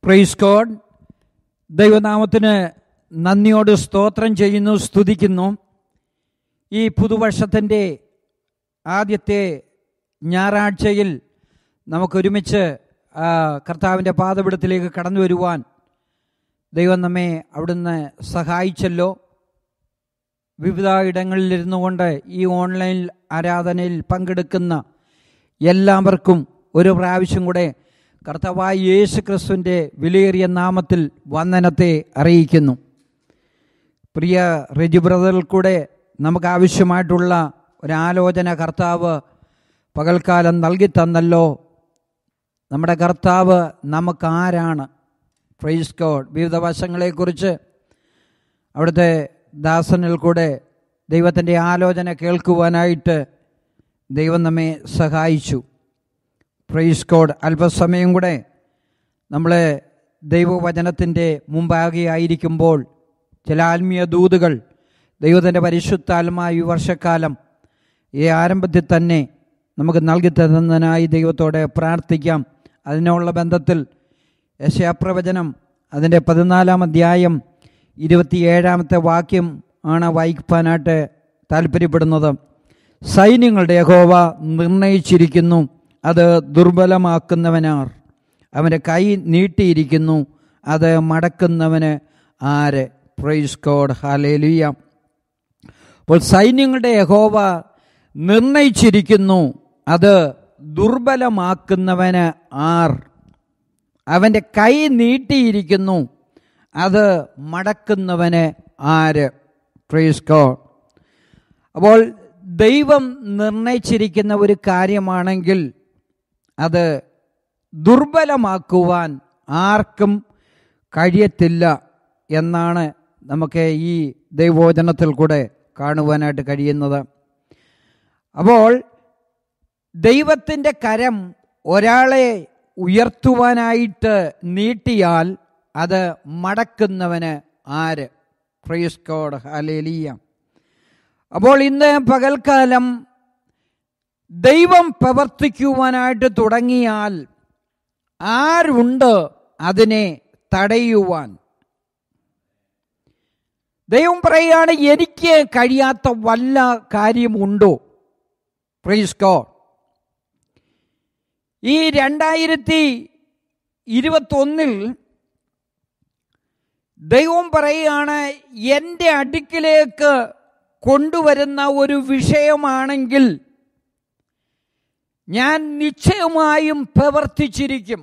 Praise God ദൈവനാമത്തിന് നന്ദിയോട് സ്തോത്രം ചെയ്യുന്നു സ്തുതിക്കുന്നു ഈ പുതുവർഷത്തിൻ്റെ ആദ്യത്തെ ഞായറാഴ്ചയിൽ നമുക്കൊരുമിച്ച് ആ, കർത്താവിൻ്റെ പാതപിടത്തിലേക്ക് കടന്നു വരുവാൻ ദൈവം നമ്മെ അവിടുന്ന് സഹായിച്ചല്ലോ വിവിധ ഇടങ്ങളിലിരുന്നു കൊണ്ട് ഈ ഓൺലൈൻ ആരാധനയിൽ പങ്കെടുക്കുന്ന എല്ലാവർക്കും ഒരു പ്രാവശ്യം കൂടെ കർത്താവായ യേശു ക്രിസ്തുവിൻ്റെ വിലയേറിയ നാമത്തിൽ വന്ദനത്തെ അറിയിക്കുന്നു പ്രിയ റെജി ബ്രദറിൽ കൂടെ നമുക്ക് ആവശ്യമായിട്ടുള്ള ഒരാലോചന കർത്താവ് പകൽക്കാലം നൽകി തന്നല്ലോ നമ്മുടെ കർത്താവ് നമുക്കാരാണ് പ്രൈസ് ഗോഡ് വിവിധ വശങ്ങളെക്കുറിച്ച് അവിടുത്തെ ദാസനിൽ കൂടെ ദൈവത്തിൻ്റെ ആലോചന കേൾക്കുവാനായിട്ട് ദൈവം നമ്മെ സഹായിച്ചു പ്രൈസ് കോഡ് അല്പസമയം കൂടെ നമ്മൾ ദൈവവചനത്തിൻ്റെ മുമ്പാകെ ആയിരിക്കുമ്പോൾ ചില ആത്മീയ ദൂതുകൾ ദൈവത്തിൻ്റെ പരിശുദ്ധാത്മായ ഈ വർഷക്കാലം ഈ ആരംഭത്തിൽ തന്നെ നമുക്ക് നൽകി തരുന്നതിനായി ദൈവത്തോടെ പ്രാർത്ഥിക്കാം അതിനുള്ള ബന്ധത്തിൽ യശയാപ്രവചനം അതിൻ്റെ പതിനാലാം അധ്യായം ഇരുപത്തിയേഴാമത്തെ വാക്യം ആണ് വായിക്കാനായിട്ട് താല്പര്യപ്പെടുന്നത് സൈന്യങ്ങളുടെ യഹോവ നിർണയിച്ചിരിക്കുന്നു അത് ദുർബലമാക്കുന്നവനാർ അവൻ്റെ കൈ നീട്ടിയിരിക്കുന്നു അത് മടക്കുന്നവന് ആര് പ്രൈസ് കോഡ് ഹാലേലുയ അപ്പോൾ സൈന്യങ്ങളുടെ യഹോവ നിർണയിച്ചിരിക്കുന്നു അത് ദുർബലമാക്കുന്നവന് ആർ അവൻ്റെ കൈ നീട്ടിയിരിക്കുന്നു അത് മടക്കുന്നവന് ആര് പ്രൈസ് ഗോഡ് അപ്പോൾ ദൈവം നിർണയിച്ചിരിക്കുന്ന ഒരു കാര്യമാണെങ്കിൽ അത് ദുർബലമാക്കുവാൻ ആർക്കും കഴിയത്തില്ല എന്നാണ് നമുക്ക് ഈ ദൈവോചനത്തിൽ കൂടെ കാണുവാനായിട്ട് കഴിയുന്നത് അപ്പോൾ ദൈവത്തിൻ്റെ കരം ഒരാളെ ഉയർത്തുവാനായിട്ട് നീട്ടിയാൽ അത് മടക്കുന്നവന് ആര് പ്രൈസ് കോഡ് ഹലേലിയ അപ്പോൾ ഇന്ന് പകൽക്കാലം ദൈവം പ്രവർത്തിക്കുവാനായിട്ട് തുടങ്ങിയാൽ ആരുണ്ട് അതിനെ തടയുവാൻ ദൈവം പറയുകയാണ് എനിക്ക് കഴിയാത്ത വല്ല കാര്യമുണ്ടോ പ്രൈസ് ഗോഡ് ഈ രണ്ടായിരത്തി ഇരുപത്തൊന്നിൽ ദൈവം പറയുകയാണ് എൻ്റെ അടുക്കിലേക്ക് കൊണ്ടുവരുന്ന ഒരു വിഷയമാണെങ്കിൽ ഞാൻ നിശ്ചയമായും പ്രവർത്തിച്ചിരിക്കും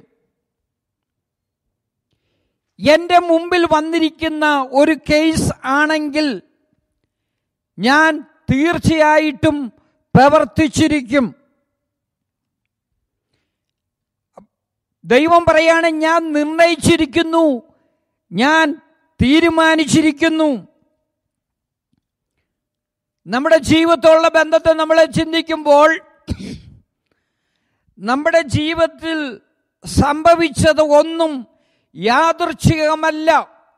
എൻ്റെ മുമ്പിൽ വന്നിരിക്കുന്ന ഒരു കേസ് ആണെങ്കിൽ ഞാൻ തീർച്ചയായിട്ടും പ്രവർത്തിച്ചിരിക്കും ദൈവം പറയാണ് ഞാൻ നിർണയിച്ചിരിക്കുന്നു ഞാൻ തീരുമാനിച്ചിരിക്കുന്നു നമ്മുടെ ജീവിതത്തോടുള്ള ബന്ധത്തെ നമ്മൾ ചിന്തിക്കുമ്പോൾ നമ്മുടെ ജീവിതത്തിൽ സംഭവിച്ചത് ഒന്നും യാദൃച്ഛികമല്ല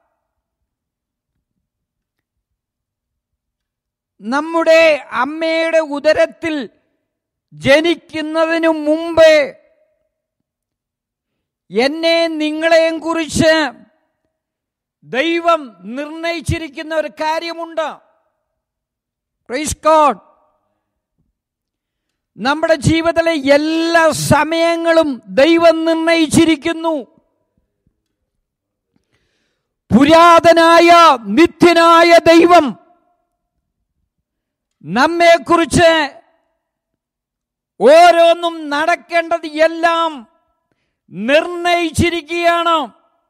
നമ്മുടെ അമ്മയുടെ ഉദരത്തിൽ ജനിക്കുന്നതിനു മുമ്പേ എന്നെ നിങ്ങളെയും കുറിച്ച് ദൈവം നിർണയിച്ചിരിക്കുന്ന ഒരു കാര്യമുണ്ട് പ്രൈസ് ഗോഡ് നമ്മുടെ ജീവിതത്തിലെ എല്ലാ സമയങ്ങളും ദൈവം നിർണയിച്ചിരിക്കുന്നു പുരാതനായ നിത്യനായ ദൈവം നമ്മെക്കുറിച്ച് ഓരോന്നും നടക്കേണ്ടത് എല്ലാം നിർണയിച്ചിരിക്കുകയാണ്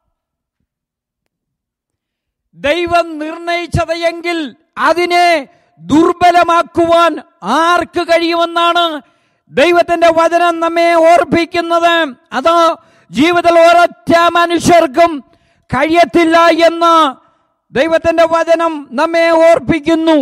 ദൈവം നിർണയിച്ചത് എങ്കിൽ അതിനെ ദുർബലമാക്കുവാൻ ആർക്ക് കഴിയുമെന്നാണ് ദൈവത്തിന്റെ വചനം നമ്മെ ഓർപ്പിക്കുന്നത് അത് ജീവിതത്തിൽ ഒരൊറ്റ മനുഷ്യർക്കും കഴിയത്തില്ല എന്ന് ദൈവത്തിന്റെ വചനം നമ്മെ ഓർപ്പിക്കുന്നു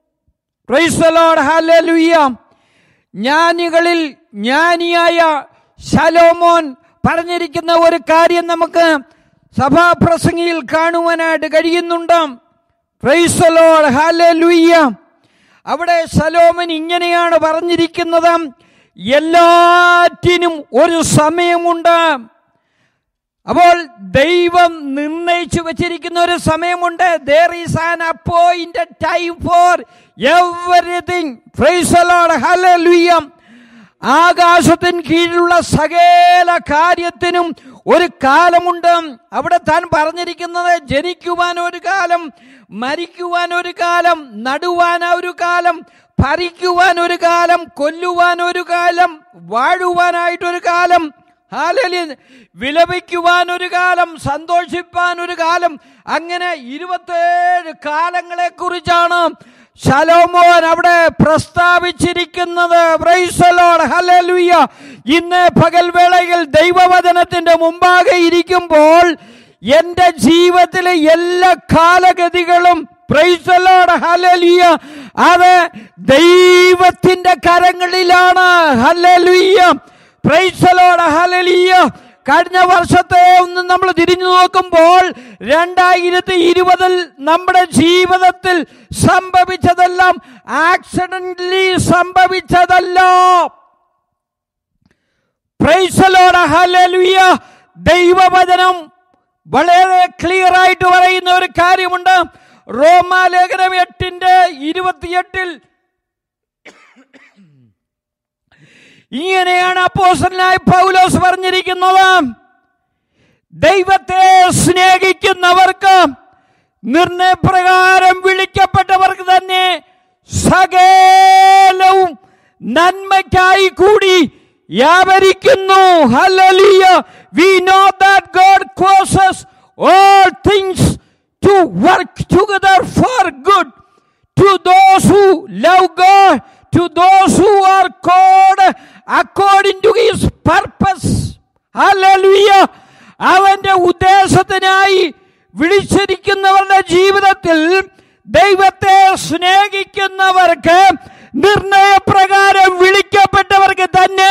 ഹല്ലേലൂയ ജ്ഞാനികളിൽ ജ്ഞാനിയായ ശലോമോൻ പറഞ്ഞിരിക്കുന്ന ഒരു കാര്യം നമുക്ക് സഭാപ്രസംഗിയിൽ കാണുവാനായിട്ട് കഴിയുന്നുണ്ട് പ്രൈസലോഡ് ഹല്ലേലൂയ അവിടെ ശലോമൻ ഇങ്ങനെയാണ് പറഞ്ഞിരിക്കുന്നത് എല്ലാറ്റിനും ഒരു സമയമുണ്ട് അപ്പോൾ ദൈവം നിർണയിച്ചു വച്ചിരിക്കുന്ന ഒരു സമയമുണ്ട് there is an appointed time for everything hallelujah ആകാശത്തിന് കീഴിലുള്ള സകല കാര്യത്തിനും ഒരു കാലമുണ്ട് അവിടെ താൻ പറഞ്ഞിരിക്കുന്നത് ജനിക്കുവാൻ ഒരു കാലം മരിക്കുവാൻ ഒരു കാലം നടുവാൻ ഒരു കാലം ഭരിക്കുവാൻ ഒരു കാലം കൊല്ലുവാൻ ഒരു കാലം വാഴുവാനായിട്ടൊരു കാലം ഹാലലി വിലപിക്കുവാൻ ഒരു കാലം സന്തോഷിപ്പാൻ ഒരു കാലം അങ്ങനെ ഇരുപത്തേഴ് കാലങ്ങളെ കുറിച്ചാണ് ശലോമോൻ അവിടെ പ്രസ്താവിച്ചിരിക്കുന്നത് പ്രൈസലോട് ഹല്ലേലൂയ ഇന്ന് പകൽവേളയിൽ ദൈവവചനത്തിന്റെ മുമ്പാകെ ഇരിക്കുമ്പോൾ എന്റെ ജീവിതത്തിലെ എല്ലാ കാലഗതികളും പ്രൈസലോട് ഹല്ലേലൂയ അത് ദൈവത്തിന്റെ കരങ്ങളിലാണ് ഹല്ലേലൂയ പ്രൈസലോട് ഹല്ലേലൂയ കഴിഞ്ഞ വർഷത്തെ ഒന്ന് നമ്മൾ തിരിഞ്ഞു നോക്കുമ്പോൾ രണ്ടായിരത്തി ഇരുപതിൽ നമ്മുടെ ജീവിതത്തിൽ സംഭവിച്ചതെല്ലാം ആക്സിഡന്റലി സംഭവിച്ചതല്ല പ്രൈസലോട് ഹല്ലേലൂയ ദൈവവചനം വളരെ ക്ലിയർ ആയിട്ട് പറയുന്ന ഒരു കാര്യമുണ്ട് റോമാലേഖനം എട്ടിന്റെ ഇരുപത്തിയെട്ടിൽ ഇങ്ങനെയാണ് അപ്പോസനായ പൗലോസ് പറഞ്ഞിരിക്കുന്നത് ദൈവത്തെ സ്നേഹിക്കുന്നവർക്ക് നിർണയപ്രകാരം വിളിക്കപ്പെട്ടവർക്ക് തന്നെ സകലവും നന്മയ്ക്കായി കൂടി വ്യാപരിക്കുന്നു hallelujah we know that God causes all things to work together for good to those who love God, to those who are called according to His purpose. Hallelujah. അവന്റെ ഉദ്ദേശത്തിനായി വിളിച്ചിരിക്കുന്നവരുടെ ജീവിതത്തിൽ ദൈവത്തെ സ്നേഹിക്കുന്നവർക്ക് നിർണയപ്രകാരം വിളിക്കപ്പെട്ടവർക്ക് തന്നെ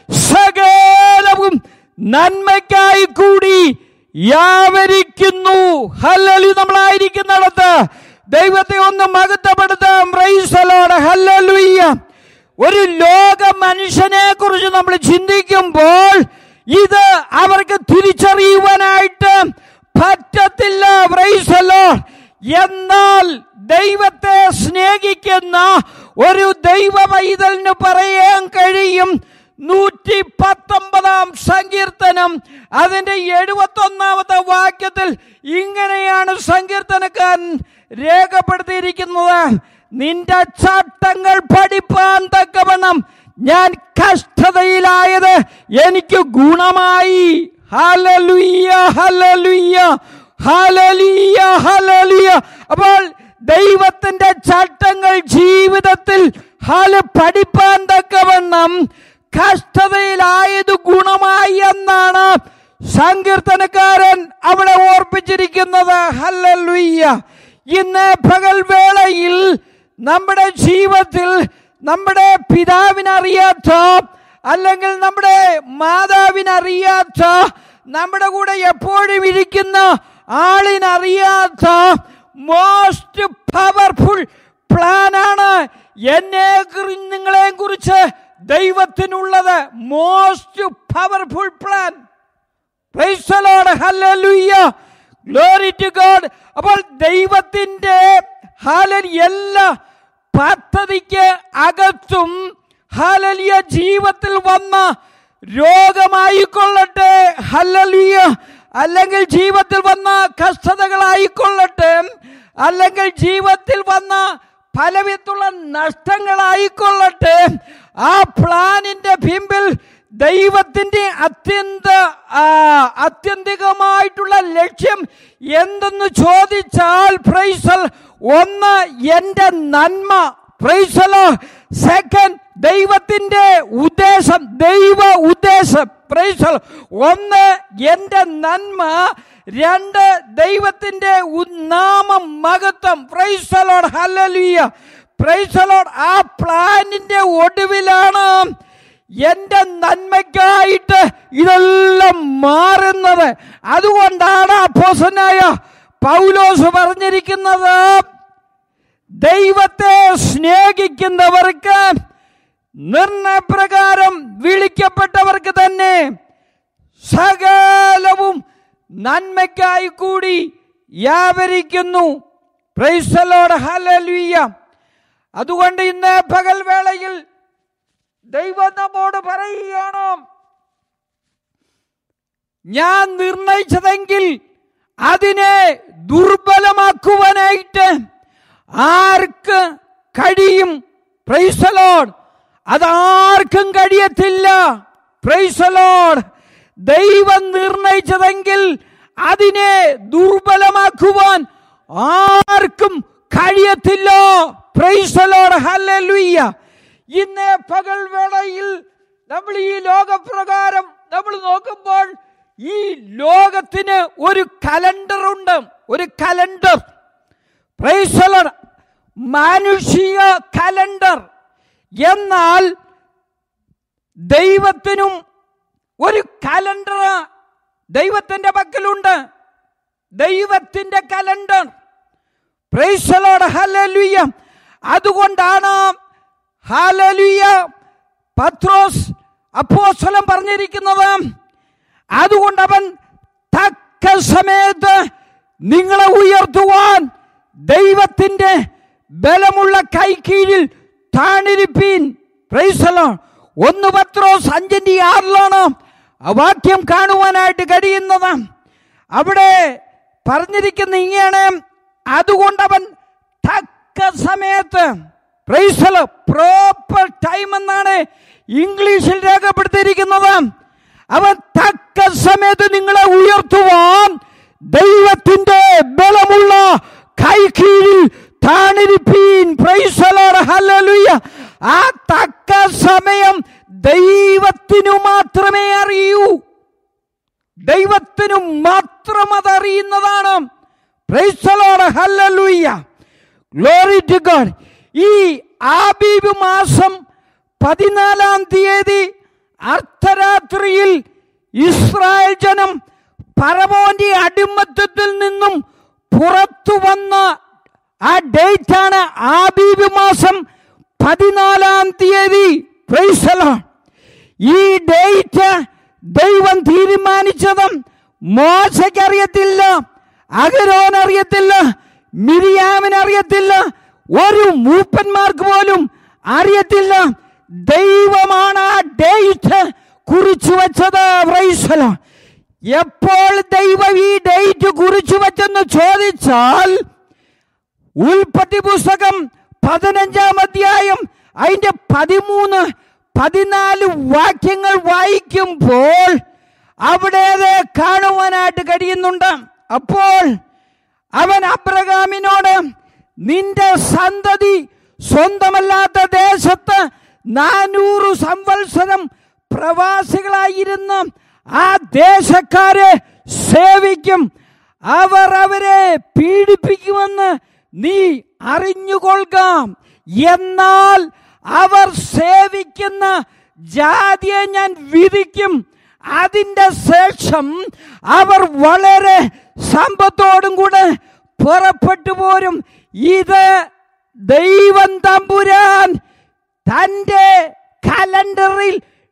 സകലവും നന്മയ്ക്കായി കൂടി യാവരിക്കുന്നു ഹല്ലലു നമ്മളായിരിക്കുന്നിടത്ത് ദൈവത്തെ ഒന്ന് മഹത്വപ്പെടുത്താം റൈസലോട് ഹല്ലലുയ്യ ഒരു ലോക മനുഷ്യനെ കുറിച്ച് നമ്മൾ ചിന്തിക്കുമ്പോൾ ഇത് അവർക്ക് തിരിച്ചറിയുവാനായിട്ട് പറ്റത്തില്ല റൈസലോ എന്നാൽ ദൈവത്തെ സ്നേഹിക്കുന്ന ഒരു ദൈവ പൈതലിന് പറയാൻ കഴിയും നൂറ്റി പത്തൊമ്പതാം സങ്കീർത്തനം അതിന്റെ എഴുപത്തി ഒന്നാമത്തെ വാക്യത്തിൽ ഇങ്ങനെയാണ് സങ്കീർത്തനക്കാരൻ രേഖപ്പെടുത്തിയിരിക്കുന്നത് നിന്റെ ചട്ടങ്ങൾ പഠിപ്പാൻ തക്കവണ്ണം ഞാൻ കഷ്ടതയിലായത് എനിക്ക് ഗുണമായി ഹലലുയ്യ ഹലലുയ്യ ഹലലിയ ഹലലിയ അപ്പോൾ ദൈവത്തിന്റെ ചട്ടങ്ങൾ ജീവിതത്തിൽ ഹല പഠിപ്പാൻ തക്കവണ്ണം കഷ്ടതയിലായത് ഗുണമായി എന്നാണ് സങ്കീർത്തനക്കാരൻ അവിടെ ഓർപ്പിച്ചിരിക്കുന്നത് ഹല്ലലുയ്യ ഇന്ന് പകൽവേളയിൽ നമ്മുടെ ജീവിതത്തിൽ നമ്മുടെ പിതാവിനറിയാത്ത അല്ലെങ്കിൽ നമ്മുടെ മാതാവിനറിയാത്ത നമ്മുടെ കൂടെ എപ്പോഴും ഇരിക്കുന്ന ആളിനറിയാത്ത മോസ്റ്റ് പവർഫുൾ പ്ലാനാണ് എന്നെ നിങ്ങളെ കുറിച്ച് ദൈവത്തിനുള്ളത് most powerful plan glory to God അപ്പോൾ ദൈവത്തിന്റെ ഹാലൽ എല്ലാ പദ്ധതിക്ക് അകത്തും ഹാലലിയ ജീവിതത്തിൽ വന്ന രോഗമായിക്കൊള്ളട്ടെ ഹല്ലലിയ അല്ലെങ്കിൽ ജീവിതത്തിൽ വന്ന കഷ്ടതകളായിക്കൊള്ളട്ടെ അല്ലെങ്കിൽ ജീവിതത്തിൽ വന്ന പലവിധത്തുള്ള നഷ്ടങ്ങളായിക്കൊള്ളട്ടെ ആ പ്ലാനിന്റെ പിമ്പിൽ ദൈവത്തിന്റെ അത്യന്ത ആ, അത്യന്തികമായിട്ടുള്ള ലക്ഷ്യം എന്തെന്ന് ചോദിച്ചാൽ പ്രൈസൽ ഒന്ന് എന്റെ നന്മ പ്രൈസലോ സെക്കൻഡ് ദൈവത്തിന്റെ ഉദ്ദേശം ദൈവ ഉദ്ദേശം പ്രൈസൽ ഒന്ന് എന്റെ നന്മ രണ്ട് ദൈവത്തിന്റെ ഉ- നാമം മഹത്വം പ്രൈസലോട് ഹല്ലലിയ പ്രൈസലോട് ആ പ്ലാനിന്റെ ഒടുവിലാണ് എന്റെ നന്മയ്ക്കായിട്ട് ഇതെല്ലാം മാറുന്നത് അതുകൊണ്ടാണ് അപ്പോസനായ പൗലോസ് പറഞ്ഞിരിക്കുന്നത് ദൈവത്തെ സ്നേഹിക്കുന്നവർക്ക് നിർണയപ്രകാരം വിളിക്കപ്പെട്ടവർക്ക് തന്നെ സകലവും നന്മയ്ക്കായി കൂടി വ്യാപരിക്കുന്നു പ്രൈസലോട് ഹലലുയ്യ അതുകൊണ്ട് ഇന്ന് പകൽ വേളയിൽ ദൈവം നമ്മോട് പറയുകയാണ് ഞാൻ നിർണയിച്ചതെങ്കിൽ അതിനെ ദുർബലമാക്കുവാനായിട്ട് ആർക്ക് കഴിയും പ്രൈസലോഡ് അതാർക്കും കഴിയത്തില്ല പ്രൈസലോഡ് ദൈവം നിർണയിച്ചതെങ്കിൽ അതിനെ ദുർബലമാക്കുവാൻ ആർക്കും കഴിയത്തില്ല പ്രൈസലോഡ് ഹല്ലേലൂയ്യ ഇന്ന് പകൽ വേളയിൽ നമ്മൾ ഈ ലോകപ്രകാരം നമ്മൾ നോക്കുമ്പോൾ ഈ ലോകത്തിന് ഒരു കലണ്ടർ ഉണ്ട് ഒരു കലണ്ടർ പ്രൈസലോഡ് മാനുഷിക കലണ്ടർ എന്നാൽ ദൈവത്തിനും ഒരു കലണ്ടർ ദൈവത്തിന്റെ പക്കലുണ്ട് ദൈവത്തിന്റെ കലണ്ടർ പ്രൈസലോട് ഹലലുയ്യ അതുകൊണ്ടാണ് ഹലലുയ്യ പത്രോസ് അപ്പോസ്വലം പറഞ്ഞിരിക്കുന്നത് അതുകൊണ്ട് അവൻ തക്ക സമയത്ത് നിങ്ങളെ ഉയർത്തുവാൻ ദൈവത്തിന്റെ ബലമുള്ള കൈക്കീഴിൽ താണിരിപ്പീൻ പ്രൈസലോ ഒന്ന് പത്രോസ് അഞ്ചിന്റെ ആറിലാണ് ആ വാക്യം കാണുവാനായിട്ട് കഴിയുന്നത് അവിടെ പറഞ്ഞിരിക്കുന്ന ഇങ്ങനെ അതുകൊണ്ട് അവൻ തക്ക സമയത്ത് പ്രൈസലോ പ്രോപ്പർ ടൈം എന്നാണ് ഇംഗ്ലീഷിൽ രേഖപ്പെടുത്തിയിരിക്കുന്നത് അവൻ തക്ക സമയത്ത് നിങ്ങളെ ഉയർത്തുവാൻ ദൈവത്തിന്റെ ബലമുള്ള കൈകീഴിൽ താണിരിപ്പീൻ പ്രൈസലോട് ഹല്ലേലൂയ ആ തക്ക സമയം ദൈവത്തിനു മാത്രമേ അറിയൂ ദൈവത്തിനു മാത്രം അതറിയുന്നതാണ് പ്രൈസലോട് ഹല്ലേലൂയ ഗ്ലോറി ടു ഗോഡ് ഈ ആബീബ് മാസം പതിനാലാം തീയതി അർദ്ധരാത്രിയിൽ ഇസ്രായേൽ ജനം പറവോന്റെ അടിമത്തത്തിൽ നിന്നും പുറത്തു വന്ന ആ ഡേറ്റ് ആണ് ആബീബ് മാസം പതിനാലാം തീയതി പ്രൈസലോ ഈ ഡേറ്റ് ദൈവം തീരുമാനിച്ചതും മോശയ്ക്കറിയത്തില്ല അഗരോൻ അറിയത്തില്ല മിരിയാമിന് അറിയത്തില്ല ഒരു മൂപ്പന്മാർക്ക് പോലും അറിയത്തില്ല ദൈവമാണ് ആ ഡേറ്റ് കുറിച്ചു വെച്ചത് പ്രൈസലോ എപ്പോൾ ദൈവം ഈ ഡേറ്റ് കുറിച്ചു വെച്ചെന്ന് ചോദിച്ചാൽ ഉൽപ്പത്തി പുസ്തകം പതിനഞ്ചാം അധ്യായം അതിന്റെ പതിമൂന്ന് പതിനാല് വാക്യങ്ങൾ വായിക്കുമ്പോൾ അവിടെ അത് കാണുവാനായിട്ട് കഴിയുന്നുണ്ട് അപ്പോൾ അവൻ അബ്രഹാമിനോട് നിന്റെ സന്തതി സ്വന്തമല്ലാത്ത ദേശത്ത് നാനൂറ് സംവത്സരം പ്രവാസികളായിരുന്ന ആ ദേശക്കാരെ സേവിക്കും അവർ അവരെ പീഡിപ്പിക്കുമെന്ന് നീ അറിഞ്ഞുകൊള്ളുക എന്നാൽ അവർ സേവിക്കുന്ന ജാതിയെ ഞാൻ വിധിക്കും അതിന്റെ ശേഷം അവർ വളരെ സമ്പത്തോടും കൂടെ പുറപ്പെട്ടു പോരും ഇത് ദൈവം തമ്പുരാൻ തന്റെ കലണ്ടറിൽ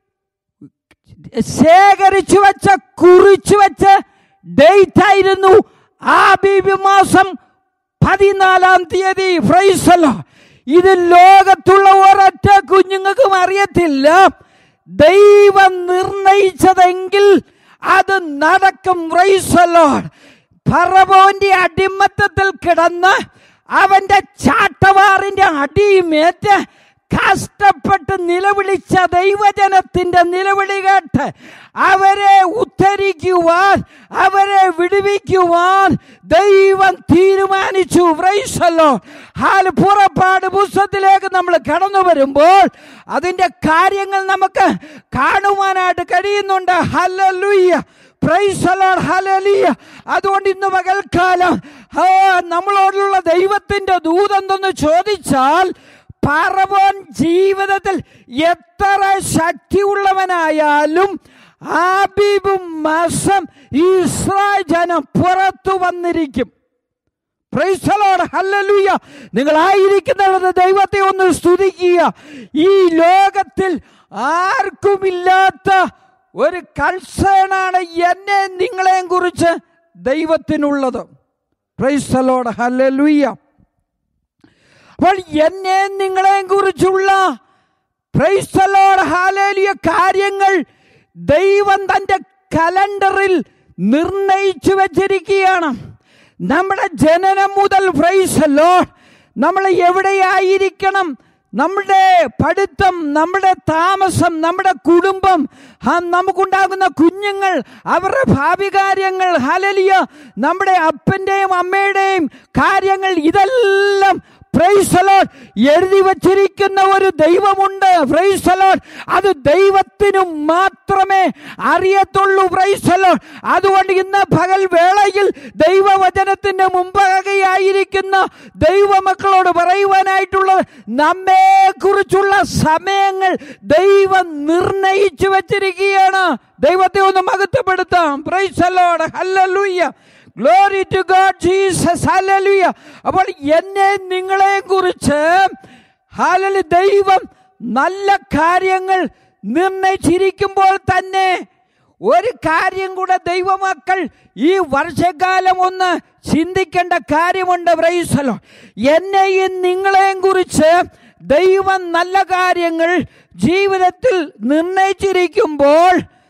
ശേഖരിച്ചു വെച്ച കുറിച്ചു വെച്ച ഡേറ്റ് ആയിരുന്നു ആബീബ് മാസം പതിനാലാം തീയതി ഫ്രൈസലോ ഇത് ലോകത്തുള്ള ഒരൊറ്റ കുഞ്ഞുങ്ങൾക്കും അറിയത്തില്ല ദൈവം നിർണയിച്ചതെങ്കിൽ അത് നടക്കും ഫ്രൈസലോ ഫറവോന്റെ അടിമത്തത്തിൽ കിടന്ന് അവന്റെ ചാട്ടവാറിന്റെ അടിയുമേറ്റ് കഷ്ടപ്പെട്ട് നിലവിളിച്ച ദൈവജനത്തിന്റെ നിലവിളി കേട്ട് അവരെ ഉദ്ധരിക്കുവാൻ അവരെ വിടുവിക്കുവാൻ ദൈവം തീരുമാനിച്ചു വ്രൈസല്ലോ ഹാൽ പുറപ്പാട് പുസ്തകത്തിലേക്ക് നമ്മൾ കടന്നു വരുമ്പോൾ അതിന്റെ കാര്യങ്ങൾ നമുക്ക് കാണുവാനായിട്ട് കഴിയുന്നുണ്ട് ഹല്ലേലൂയ പ്രൈസലോൺ ഹലലിയ അതുകൊണ്ട് ഇന്ന് പകൽക്കാലം ആ, നമ്മളോടുള്ള ദൈവത്തിന്റെ ദൂതെന്തെന്ന് ചോദിച്ചാൽ പറവോൻ ജീവിതത്തിൽ എത്ര ശക്തിയുള്ളവനായാലും ആബീബും മാസം ഇസ്രായേൽ ജനം പുറത്തു വന്നിരിക്കും പ്രൈസലോട് ഹല്ലലൂയ നിങ്ങളായിരിക്കുന്നിടത്ത് ദൈവത്തെ ഒന്ന് സ്തുതിക്കുക ഈ ലോകത്തിൽ ആർക്കുമില്ലാത്ത ഒരു കൺസേൺ ആണ് എന്നെ നിങ്ങളെയും കുറിച്ച് ദൈവത്തിനുള്ളത് പ്രൈസലോട് ഹല്ലേലൂയ അപ്പോൾ എന്നെ നിങ്ങളെയും കുറിച്ചുള്ള പ്രൈസലോട് ഹാലേലിയ കാര്യങ്ങൾ ദൈവം തൻ്റെ കലണ്ടറിൽ നിർണയിച്ചു വച്ചിരിക്കുകയാണ് നമ്മുടെ ജനനം മുതൽ പ്രൈസലോ നമ്മൾ എവിടെയായിരിക്കണം നമ്മുടെ പഠിത്തം നമ്മുടെ താമസം നമ്മുടെ കുടുംബം ആ, നമുക്കുണ്ടാകുന്ന കുഞ്ഞുങ്ങൾ അവരുടെ ഭാവി കാര്യങ്ങൾ ഹലലിയ നമ്മുടെ അപ്പൻ്റെയും അമ്മയുടെയും കാര്യങ്ങൾ ഇതെല്ലാം പ്രൈസലോട്ട് എഴുതി വച്ചിരിക്കുന്ന ഒരു ദൈവമുണ്ട് പ്രൈസലോട്ട് അത് ദൈവത്തിനു മാത്രമേ അറിയത്തുള്ളൂ പ്രൈസലോട്ട് അതുകൊണ്ട് ഇന്ന് പകൽ വേളയിൽ ദൈവവചനത്തിന്റെ മുമ്പാകെയായിരിക്കുന്ന ദൈവമക്കളോട് പറയുവാനായിട്ടുള്ളത് നമ്മെ കുറിച്ചുള്ള സമയങ്ങൾ ദൈവം നിർണയിച്ചു വച്ചിരിക്കുകയാണ് ദൈവത്തെ ഒന്ന് മഹത്വപ്പെടുത്താം പ്രൈസലോട് hallelujah glory to God Jesus hallelujah അപ്പോൾ എന്നെ നിങ്ങളെ കുറിച്ച് ഹാലലി ദൈവം നല്ല കാര്യങ്ങൾ നിർണയിച്ചിരിക്കുമ്പോൾ തന്നെ ഒരു കാര്യം കൂടെ ദൈവമക്കൾ ഈ വർഷകാലം ഒന്ന് ചിന്തിക്കേണ്ട കാര്യമുണ്ട് പ്രൈസലോ എന്നെയും നിങ്ങളെയും കുറിച്ച് ദൈവം നല്ല കാര്യങ്ങൾ ജീവിതത്തിൽ നിർണയിച്ചിരിക്കുമ്പോൾ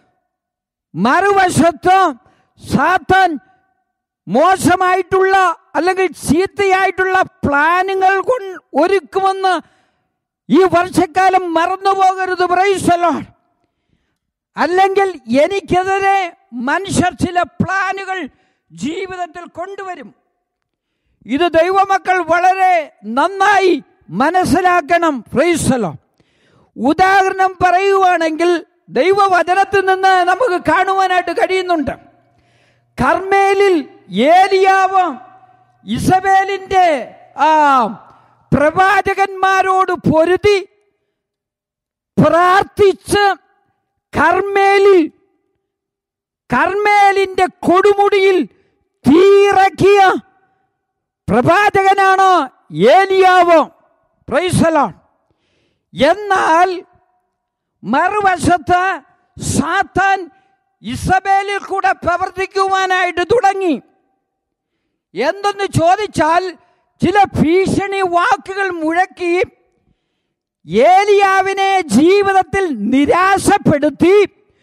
മറുവശത്ത് സാത്താൻ മോശമായിട്ടുള്ള അല്ലെങ്കിൽ ചീത്തയായിട്ടുള്ള പ്ലാനുകൾ കൊണ്ട് ഒരുക്കുമെന്ന് ഈ വർഷക്കാലം മറന്നു പോകരുത് പ്രൈസലോ അല്ലെങ്കിൽ എനിക്കെതിരെ മനുഷ്യർ ചില പ്ലാനുകൾ ജീവിതത്തിൽ കൊണ്ടുവരും ഇത് ദൈവമക്കൾ വളരെ നന്നായി മനസ്സിലാക്കണം പ്രൈസലോ ഉദാഹരണം പറയുവാണെങ്കിൽ ദൈവവചനത്തിൽ നിന്ന് നമുക്ക് കാണുവാനായിട്ട് കഴിയുന്നുണ്ട് കർമ്മേലിൽ ഏലിയാവ് ഇസബേലിന്റെ ആ പ്രവാചകന്മാരോട് പൊരുതി പ്രാർത്ഥിച്ച് കർമ്മേലിൽ കർമ്മേലിന്റെ കൊടുമുടിയിൽ തീറക്കിയ പ്രവാചകനാണ് ഏലിയാവ് പ്രൈസലോൺ എന്നാൽ മറുവശത്ത് സാത്താൻ ഇസബേലിൽ കൂടെ പ്രവർത്തിക്കുവാനായിട്ട് തുടങ്ങി എന്തെന്ന് ചോദിച്ചാൽ ചില ഭീഷണി വാക്കുകൾ മുഴക്കി ഏലിയാവിനെ ജീവിതത്തിൽ നിരാശപ്പെടുത്തി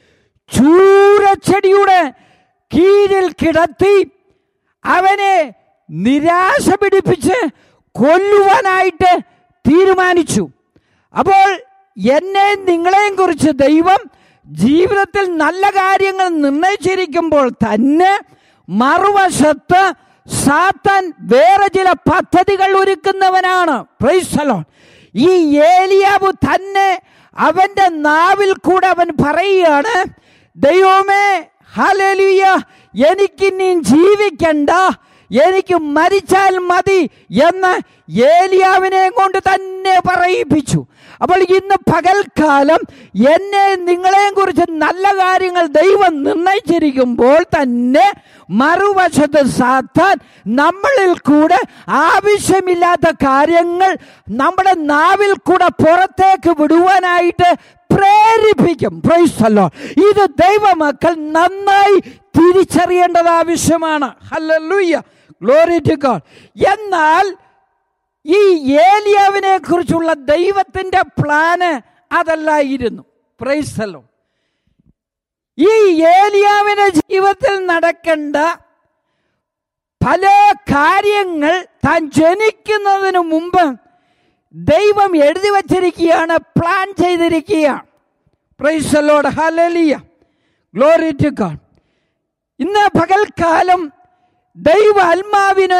ചൂരച്ചെടിയുടെ കീഴിൽ കിടത്തി അവനെ നിരാശ പിടിപ്പിച്ച് കൊല്ലുവാനായിട്ട് തീരുമാനിച്ചു അപ്പോൾ എന്നെ നിങ്ങളെയും കുറിച്ച് ദൈവം ജീവിതത്തിൽ നല്ല കാര്യങ്ങൾ നിർണയിച്ചിരിക്കുമ്പോൾ തന്നെ മറുവശത്ത് സാത്താൻ വേറെ ചില പദ്ധതികൾ ഒരുക്കുന്നവനാണ് പ്രൈസലോൺ ഈ ഏലിയാവ് തന്നെ അവന്റെ നാവിൽ കൂടെ അവൻ പറയുകയാണ് ദൈവമേ ഹലലിയ എനിക്കിനി ജീവിക്കണ്ട എനിക്ക് മരിച്ചാൽ മതി എന്ന് ഏലിയാവിനെ കൊണ്ട് തന്നെ പറയിപ്പിച്ചു അപ്പോൾ ഇന്ന് പകൽക്കാലം എന്നെ നിങ്ങളെയും കുറിച്ച് നല്ല കാര്യങ്ങൾ ദൈവം നിർണയിച്ചിരിക്കുമ്പോൾ തന്നെ മറുവശത്ത് സാത്താൻ നമ്മളിൽ കൂടെ ആവശ്യമില്ലാത്ത കാര്യങ്ങൾ നമ്മുടെ നാവിൽ കൂടെ പുറത്തേക്ക് വിടുവാനായിട്ട് പ്രേരിപ്പിക്കും പ്രൈസല്ലോ ഇത് ദൈവമക്കൾ നന്നായി തിരിച്ചറിയേണ്ടത് ആവശ്യമാണ് ഹല്ലേലൂയ ഗ്ലോറി ടു ഗോഡ് എന്നാൽ ഈ ഏലിയാവിനെ കുറിച്ചുള്ള ദൈവത്തിന്റെ പ്ലാന് അതല്ലായിരുന്നു പ്രൈസല്ലോ ഈ ഏലിയാവിന്റെ ജീവിതത്തിൽ നടക്കേണ്ട പല കാര്യങ്ങൾ താൻ ജനിക്കുന്നതിന് മുമ്പ് ദൈവം എഴുതി വച്ചിരിക്കുകയാണ് പ്ലാൻ ചെയ്തിരിക്കുകയാണ് പ്രൈസലോട് ഹലലിയ ഗ്ലോറി ടു ഗോഡ് ഇന്ന് പകൽക്കാലം ദൈവ ആത്മാവിന്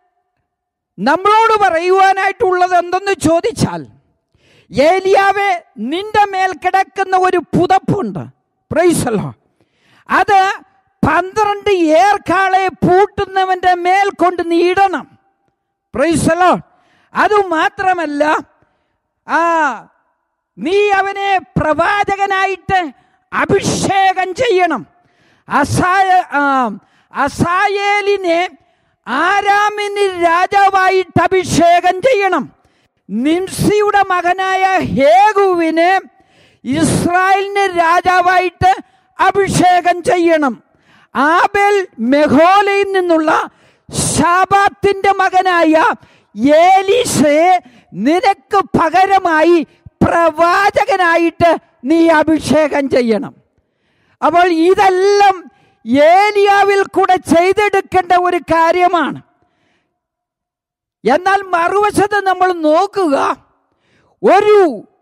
നമ്മളോട് പറയുവാനായിട്ടുള്ളത് എന്തെന്ന് ചോദിച്ചാൽ ഏലിയാവെ നിന്റെ മേൽ കിടക്കുന്ന ഒരു പുതപ്പുണ്ട് പ്രൈസലോ അത് പന്ത്രണ്ട് ഏർക്കാളെ പൂട്ടുന്നവന്റെ മേൽ കൊണ്ട് നീ ഇടണം പ്രൈസലോ അതുമാത്രമല്ല ആ നീ അവനെ പ്രവാചകനായിട്ട് അഭിഷേകം ചെയ്യണം അസായ ആ, അസായേലിനെ ആരാമിന് രാജാവായിട്ട് അഭിഷേകം ചെയ്യണം നിംസിയുടെ മകനായ ഹേഗുവിന് ഇസ്രായേലിന് രാജാവായിട്ട് അഭിഷേകം ചെയ്യണം ആബേൽ മെഹോലയിൽ നിന്നുള്ള ശാബാത്തിന്റെ മകനായ ഏലീശയെ നിനക്ക് പകരമായി പ്രവാചകനായിട്ട് നീ അഭിഷേകം ചെയ്യണം അപ്പോൾ ഇതെല്ലാം ഏലിയാവിൽ കൂടെ ചെയ്തെടുക്കേണ്ട ഒരു കാര്യമാണ് എന്നാൽ മറുവശത്ത് നമ്മൾ നോക്കുക ഒരു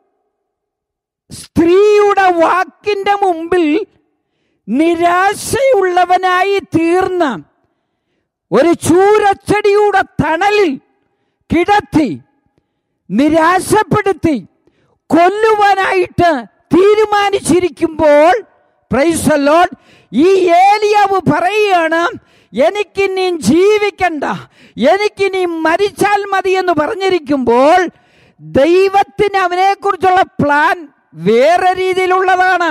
സ്ത്രീയുടെ വാക്കിന്റെ മുമ്പിൽ നിരാശയുള്ളവനായി തീർന്ന ഒരു ചൂരച്ചെടിയുടെ തണലിൽ കിടത്തി നിരാശപ്പെടുത്തി കൊല്ലുവാനായിട്ട് തീരുമാനിച്ചിരിക്കുമ്പോൾ പ്രൈസലോൺ ഈ ഏലിയാവ് പറയുകയാണ് എനിക്കിനി ജീവിക്കണ്ട എനിക്കിനി മരിച്ചാൽ മതി എന്ന് പറഞ്ഞിരിക്കുമ്പോൾ ദൈവത്തിന് അവനെക്കുറിച്ചുള്ള പ്ലാൻ വേറെ രീതിയിലുള്ളതാണ്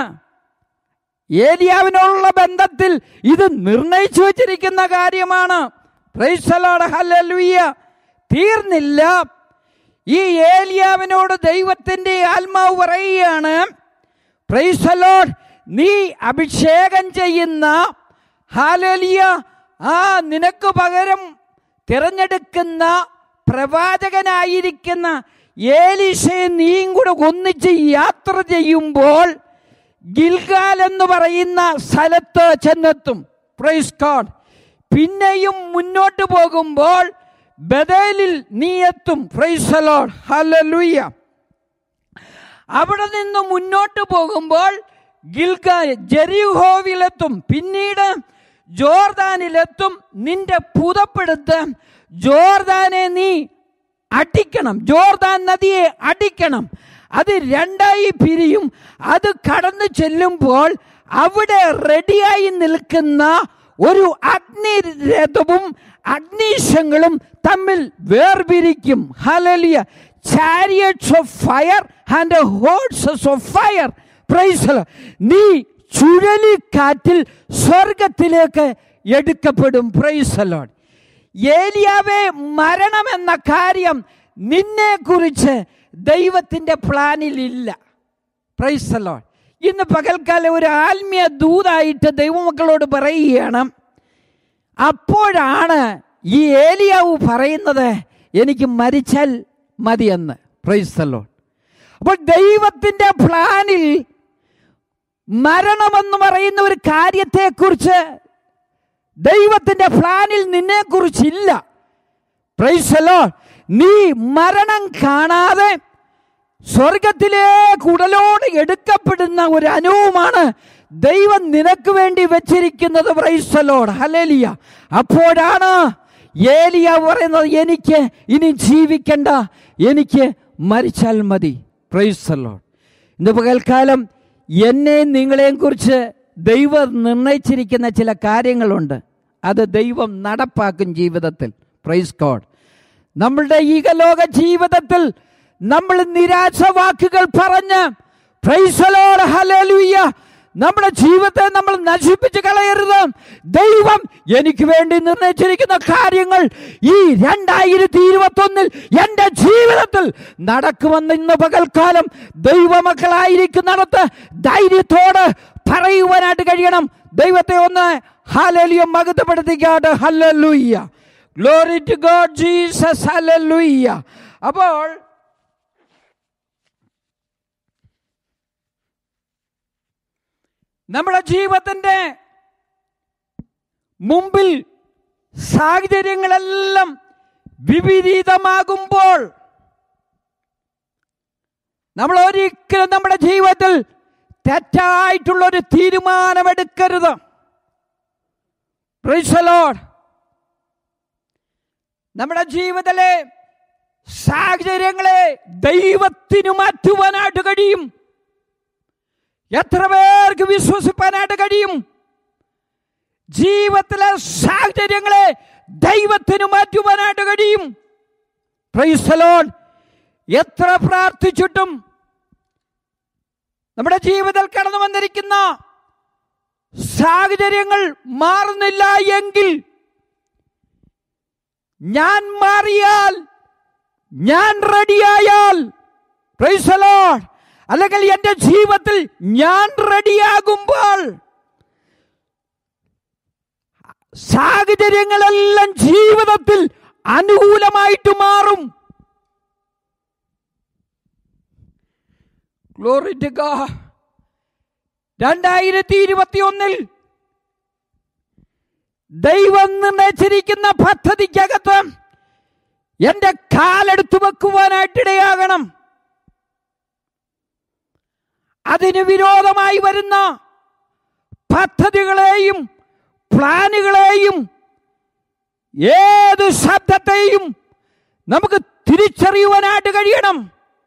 ഏലിയാവിനുള്ള ബന്ധത്തിൽ ഇത് നിർണയിച്ചു വച്ചിരിക്കുന്ന കാര്യമാണ് പ്രൈസലോട് ഹല്ലേലൂയ തീർന്നില്ല ഈ ഏലിയാവിനോട് ദൈവത്തിന്റെ ആത്മാവ് പറയുകയാണ് പ്രൈസലോഡ് നീ അഭിഷേകം ചെയ്യുന്ന ഹാലലിയ ആ നിനക്ക് പകരം തിരഞ്ഞെടുക്കുന്ന പ്രവാചകനായിരിക്കുന്ന ഏലീശയെ നീയും കൂടെ ഒന്നിച്ച് യാത്ര ചെയ്യുമ്പോൾ ഗിൽഗാൽ എന്ന് പറയുന്ന സ്ഥലത്ത് ചെന്നെത്തും പ്രൈസ് ഗോഡ് പിന്നെയും മുന്നോട്ട് പോകുമ്പോൾ ബദലിൽ നീ എത്തും പ്രൈസ് ലോഡ് ഹല്ലേലൂയ അവിടെ നിന്ന് മുന്നോട്ട് പോകുമ്പോൾ ഗിൽഗ ജെറിഹോവിലെത്തും പിന്നീട് ജോർദാനിലെത്തും നിന്റെ പുതപ്പെടുത്ത് ജോർദാനെ നീ അടിക്കണം ജോർദാൻ നദിയെ അടിക്കണം അത് രണ്ടായി പിരിയും അത് കടന്നു ചെല്ലുമ്പോൾ അവിടെ റെഡിയായി നിൽക്കുന്ന ഒരു അഗ്നിരഥവും അഗ്നിശങ്ങളും തമ്മിൽ വേർപിരിക്കും hallelujah chariots of fire and horses of fire praise നീ ചുഴലിക്കാറ്റിൽ സ്വർഗത്തിലേക്ക് എടുക്കപ്പെടും പ്രൈസ് ലോഡ് ഏലിയാവെ മരണമെന്ന കാര്യം നിന്നെ കുറിച്ച് ദൈവത്തിന്റെ പ്ലാനിൽ ഇല്ല പ്രൈസ് ലോഡ് ഇന്ന് പകൽക്കാലം ഒരു ആത്മീയ ദൂതായിട്ട് ദൈവമക്കളോട് പറയുകയാണ് അപ്പോഴാണ് ഈ ഏലിയാവ് പറയുന്നത് എനിക്ക് മരിച്ചാൽ മതിയെന്ന് പ്രൈസ് ലോഡ് അപ്പോൾ ദൈവത്തിന്റെ പ്ലാനിൽ മരണമെന്ന് പറയുന്ന ഒരു കാര്യത്തെക്കുറിച്ച് ദൈവത്തിന്റെ പ്ലാനിൽ നിന്നെ കുറിച്ചില്ല പ്രൈസലോ നീ മരണം കാണാതെ സ്വർഗത്തിലേക്ക് ഉടലോട് എടുക്കപ്പെടുന്ന ഒരു അനുഭവമാണ് ദൈവം നിനക്ക് വേണ്ടി വെച്ചിരിക്കുന്നത് പ്രൈസലോട് ഹലേലിയ അപ്പോഴാണ് ഏലിയ പറയുന്നത് എനിക്ക് ഇനി ജീവിക്കണ്ട എനിക്ക് മരിച്ചാൽ മതി പ്രൈസലോട് ഇന്ന് പകൽക്കാലം എന്നെയും നിങ്ങളെയും കുറിച്ച് ദൈവം നിർണയിച്ചിരിക്കുന്ന ചില കാര്യങ്ങളുണ്ട് അത് ദൈവം നടപ്പാക്കും ജീവിതത്തിൽ പ്രൈസ് ഗോഡ് നമ്മളുടെ ഈകലോക ജീവിതത്തിൽ നമ്മൾ നിരാശ വാക്കുകൾ പറഞ്ഞ് പ്രൈസലോട് ഹലലുയ്യ നമ്മുടെ ജീവിതത്തെ നമ്മൾ നശിപ്പിച്ച് കളയരുത് ദൈവം എനിക്ക് വേണ്ടി നിർണയിച്ചിരിക്കുന്ന കാര്യങ്ങൾ ഈ രണ്ടായിരത്തി ഇരുപത്തി ഒന്നിൽ എൻ്റെ ജീവിതത്തിൽ നടക്കുമെന്ന് ഇന്ന് പകൽക്കാലം ദൈവമക്കളായിരിക്കുന്നിടത്ത് ധൈര്യത്തോട് പറയുവാനായിട്ട് കഴിയണം ദൈവത്തെ ഒന്ന് ഹലലിയ മകത്തപ്പെടുത്തിക്കാട്ട് hallelujah glory to God Jesus hallelujah അപ്പോൾ നമ്മുടെ ജീവിതത്തിന്റെ മുമ്പിൽ സാഹചര്യങ്ങളെല്ലാം വിപരീതമാകുമ്പോൾ നമ്മൾ ഒരിക്കലും നമ്മുടെ ജീവിതത്തിൽ തെറ്റായിട്ടുള്ള ഒരു തീരുമാനമെടുക്കരുത് പ്രീസലോഡ് നമ്മുടെ ജീവിതത്തിലെ സാഹചര്യങ്ങളെ ദൈവത്തിനു മാറ്റുവാനായിട്ട് കഴിയും എത്ര പേർക്ക് വിശ്വസിപ്പാനായിട്ട് കഴിയും ജീവിതത്തിലെ സാഹചര്യങ്ങളെ ദൈവത്തിന് മാറ്റുവാനായിട്ട് കഴിയും പ്രൈസലോൺ എത്ര പ്രാർത്ഥിച്ചിട്ടും നമ്മുടെ ജീവിതത്തിൽ കടന്നു വന്നിരിക്കുന്ന സാഹചര്യങ്ങൾ മാറുന്നില്ല എങ്കിൽ ഞാൻ മാറിയാൽ ഞാൻ റെഡിയായാൽ പ്രൈസലോൺ അല്ലെങ്കിൽ എൻ്റെ ജീവിതത്തിൽ ഞാൻ റെഡിയാകുമ്പോൾ സാഹചര്യങ്ങളെല്ലാം ജീവിതത്തിൽ അനുകൂലമായിട്ട് മാറും Glory to God. രണ്ടായിരത്തി ഇരുപത്തി ഒന്നിൽ ദൈവം നിർണയിച്ചിരിക്കുന്ന പദ്ധതിക്കകത്ത് എന്റെ കാലെടുത്തു വെക്കുവാനായിട്ടിടയാകണം അതിന് വിരോധമായി വരുന്ന പദ്ധതികളെയും പ്ലാനുകളെയും ഏത് ശബ്ദത്തെയും നമുക്ക് തിരിച്ചറിയുവാനായിട്ട് കഴിയണം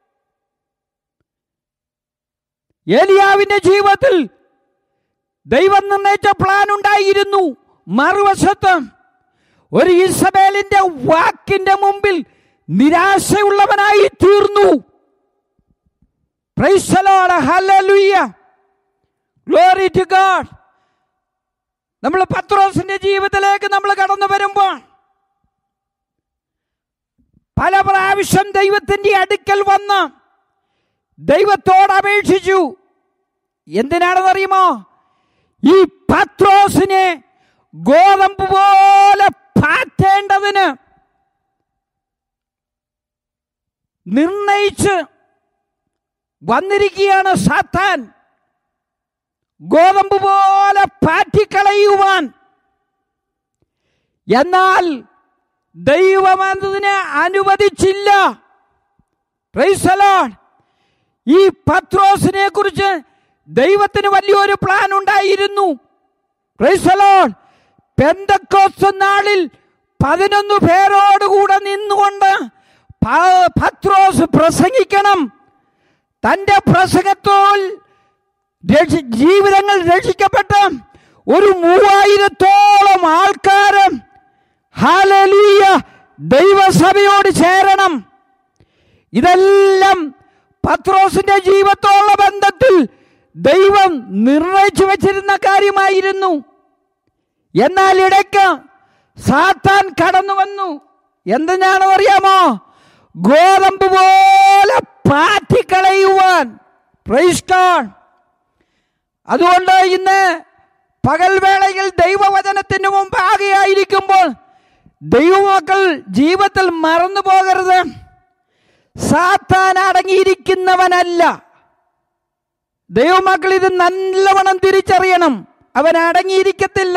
ഏലിയാവിന്റെ ജീവിതത്തിൽ ദൈവം നിർണയിച്ച പ്ലാൻ ഉണ്ടായിരുന്നു മറുവശത്ത് ഒരു ഇസബേലിന്റെ വാക്കിന്റെ മുമ്പിൽ നിരാശയുള്ളവനായി തീർന്നു Praise the Lord. Hallelujah. Glory to God. നമ്മൾ പത്രോസിന്റെ ജീവിതത്തിലേക്ക് നമ്മൾ കടന്നു വരുമ്പോൾ പല പ്രാവശ്യം ദൈവത്തിന്റെ അടുക്കൽ വന്ന് ദൈവത്തോട് അപേക്ഷിച്ചു എന്തിനാണെന്നറിയുമോ ഈ പത്രോസിനെ ഗോതമ്പ് പോലെ പാറ്റേണ്ടതിന് നിർണയിച്ച് വന്നിരിക്കുകയാണ് സാത്താൻ ഗോതമ്പ് പോലെ പാറ്റിക്കളയുവാൻ എന്നാൽ ദൈവം അതിനെ അനുവദിച്ചില്ല Praise the Lord. ഈ പത്രോസിനെ കുറിച്ച് ദൈവത്തിന് വലിയൊരു പ്ലാൻ ഉണ്ടായിരുന്നു Praise the Lord. പെന്തക്കോസ്ത് നാളിൽ പതിനൊന്ന് പേരോടുകൂടെ നിന്നുകൊണ്ട് പ- പത്രോസ് പ്രസംഗിക്കണം തന്റെ പ്രസംഗത്തോൽ രക്ഷി- ജീവിതങ്ങൾ രക്ഷിക്കപ്പെട്ട് ഒരു മൂവായിരത്തോളം ആൾക്കാര് ഹാലലൂയ ദൈവസഭയോട് ചേരണം ഇതെല്ലാം പത്രോസിന്റെ ജീവിതത്തോടുള്ള ബന്ധത്തിൽ ദൈവം നിർണയിച്ചു വച്ചിരുന്ന കാര്യമായിരുന്നു എന്നാൽ ഇടയ്ക്ക് സാത്താൻ കടന്നു വന്നു എന്തിനാണ് അറിയാമോ ഗോതമ്പ് പോലെ പാറ്റിക്കളയുവാൻ Praise God. അതുകൊണ്ട് ഇന്ന് പകൽവേളയിൽ ദൈവവചനത്തിന് മുമ്പ് ആകെയായിരിക്കുമ്പോൾ ദൈവമക്കൾ ജീവിതത്തിൽ മറന്നു പോകരുത് സാത്താൻ അടങ്ങിയിരിക്കുന്നവനല്ല ദൈവമക്കൾ ഇത് നല്ലവണ്ണം തിരിച്ചറിയണം അവൻ അടങ്ങിയിരിക്കത്തില്ല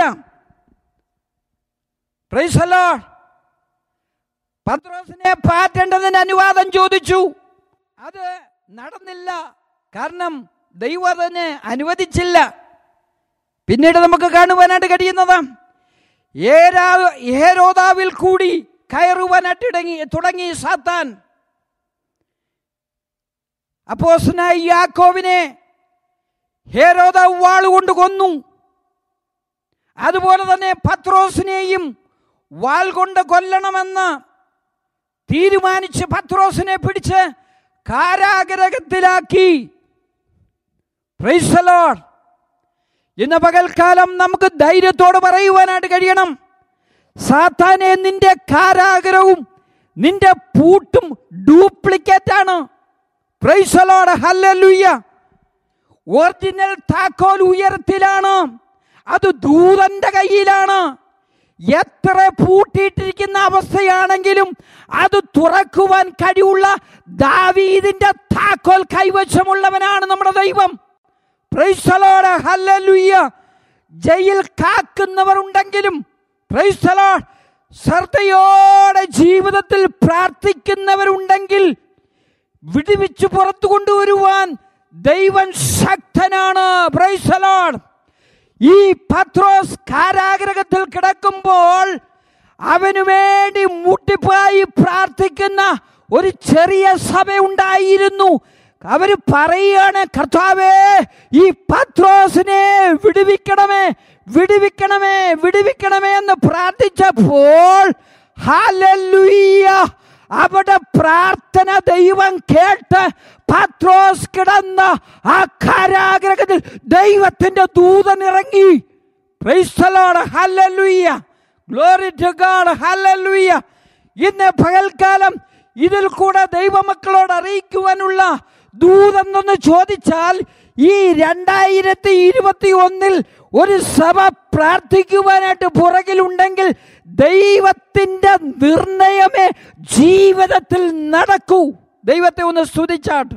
Praise the Lord. പത്രോസിനെ പാറ്റേണ്ടതിന് അനുവാദം ചോദിച്ചു അത് നടന്നില്ല കാരണം ദൈവം അതിന് അനുവദിച്ചില്ല പിന്നീട് നമുക്ക് കാണുവാനായിട്ട് കഴിയുന്നത് ഏരാ ഏരോതാവിൽ കൂടി കയറുവാനായിട്ട് ഇടങ്ങി തുടങ്ങി സാത്താൻ അപ്പോസനായി യാക്കോവിനെ ഹേരോദാവ് വാളുകൊണ്ട് കൊന്നു അതുപോലെ തന്നെ പത്രോസിനെയും വാൾ കൊണ്ട് കൊല്ലണമെന്ന് തീരുമാനിച്ച് പത്രോസിനെ പിടിച്ച് കാരാഗ്രഹത്തിലാക്കി Praise the Lord. ഇന്ന് പകൽക്കാലം നമുക്ക് ധൈര്യത്തോട് പറയുവാനായിട്ട് കഴിയണം സാത്താനെ നിന്റെ കാരാഗ്രഹവും നിന്റെ പൂട്ടും ഡ്യൂപ്ലിക്കേറ്റ് ആണ് Praise the Lord. Hallelujah. Original താക്കോൽ ഉയരത്തിലാണ് അത് ദൂതന്റെ കയ്യിലാണ് എത്ര പൂട്ടിയിട്ടിരിക്കുന്ന അവസ്ഥയാണെങ്കിലും അത് തുറക്കുവാൻ കഴിവുള്ള ദാവീദിന്റെ താക്കോൽ കൈവശമുള്ളവനാണ് നമ്മുടെ ദൈവം Praise the Lord. Hallelujah. Jail കാക്കുന്നവർ ഉണ്ടെങ്കിലും Praise the Lord. ശ്രദ്ധയോടെ ജീവിതത്തിൽ പ്രാർത്ഥിക്കുന്നവരുണ്ടെങ്കിൽ വിടുവിച്ച് പുറത്തു കൊണ്ടുവരുവാൻ ദൈവം ശക്തനാണ് Praise the Lord. ഈ പത്രോസ് കാരാഗ്രഹത്തിൽ കിടക്കുമ്പോൾ അവനു വേണ്ടി മുട്ടിപ്പായി പ്രാർത്ഥിക്കുന്ന ഒരു ചെറിയ സഭ ഉണ്ടായിരുന്നു അവര് പറയുകയാണ് കർത്താവേ ഈ പത്രോസിനെ വിടുവിക്കണമേ വിടുവിക്കണമേ വിടുവിക്കണമേ എന്ന് പ്രാർത്ഥിച്ചപ്പോൾ ഹാലലുയ്യ അവിടെ പ്രാർത്ഥന ദൈവം കേട്ട് പത്രോസ് കിടന്ന ആ കാരാഗ്രഹത്തിൽ ദൈവത്തിന്റെ ദൂതൻ ഇറങ്ങി Praise the Lord. Hallelujah. Glory to God. Hallelujah. ഇന്ന് പകൽക്കാലം ഇതിൽ കൂടെ ദൈവമക്കളോട് അറിയിക്കുവാനുള്ള ദൂതെന്നൊന്ന് ചോദിച്ചാൽ ഈ രണ്ടായിരത്തി ഇരുപത്തി ഒന്നിൽ ഒരു സഭ പ്രാർത്ഥിക്കുവാനായിട്ട് പുറകിലുണ്ടെങ്കിൽ ദൈവത്തിന്റെ നിർണയമേ ജീവിതത്തിൽ നടക്കൂ ദൈവത്തെ ഒന്ന് സ്തുതിച്ചാട്ട്